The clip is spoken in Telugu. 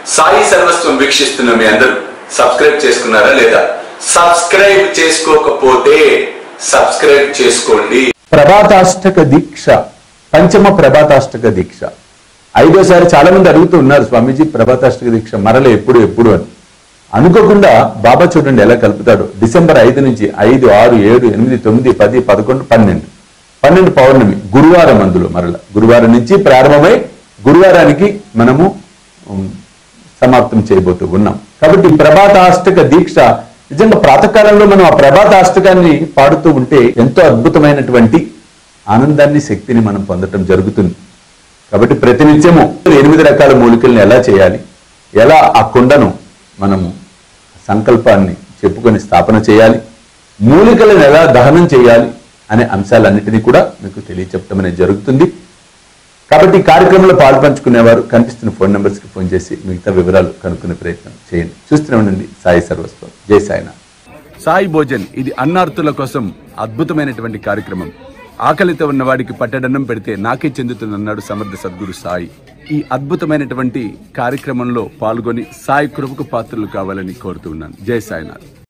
సాయి సర్వస్వం వీక్షిస్తున్న మీ అందరూ సబ్స్క్రైబ్ చేసుకున్నారా లేదా సబ్స్క్రైబ్ చేసుకోకపోతే సబ్స్క్రైబ్ చేసుకోండి ప్రభాతాష్టక దీక్ష పంచమ ప్రభాతాష్టక దీక్ష ఐదోసారి చాలా మంది అడుగుతూ ఉన్నారు స్వామీజీ ప్రభాతాష్టక దీక్ష మరల ఎప్పుడు ఎప్పుడు అని అనుకోకుండా బాబా చూడండి ఎలా కలుపుతాడు డిసెంబర్ ఐదు నుంచి ఐదు ఆరు ఏడు ఎనిమిది తొమ్మిది పది పదకొండు పన్నెండు పన్నెండు పౌర్ణమి గురువారం అందులో మరల గురువారం నుంచి ప్రారంభమై గురువారానికి మనము ఉమ్, సమాప్తం చేయబోతూ ఉన్నాం కాబట్టి ఈ ప్రభాతాష్టక దీక్ష నిజంగా ప్రాతకాలంలో మనం ఆ ప్రభాతాష్టకాన్ని పాడుతూ ఉంటే ఎంతో అద్భుతమైనటువంటి ఆనందాన్ని శక్తిని మనం పొందటం జరుగుతుంది కాబట్టి ప్రతినిత్యము ఎనిమిది రకాల మూలికల్ని ఎలా చేయాలి ఎలా ఆ కుండను మనము సంకల్పాన్ని చెప్పుకొని స్థాపన చేయాలి మూలికలను ఎలా దహనం చేయాలి అనే అంశాలన్నిటినీ కూడా మీకు తెలియచెప్పడం అనేది జరుగుతుంది కాబట్టి ఈ కార్యక్రమంలో పాల్పంచుకునేవారు కనిపిస్తున్న ఫోన్ నెంబర్స్ కి ఫోన్ చేసి మిగతా వివరాలు కనుక్కునే ప్రయత్నం చేయండి చూస్తూనే ఉండండి సాయి సర్వస్వం జై సాయినాథ్ సాయి భోజన్ ఇది అన్నార్తుల కోసం అద్భుతమైనటువంటి కార్యక్రమం ఆకలితో ఉన్న వాడికి పట్టడన్నం పెడితే నాకే చెందుతుందన్నాడు సమర్థ సద్గురు సాయి ఈ అద్భుతమైనటువంటి కార్యక్రమంలో పాల్గొని సాయి కృపకు పాత్రలు కావాలని కోరుతూ ఉన్నాను జై సాయినాథ్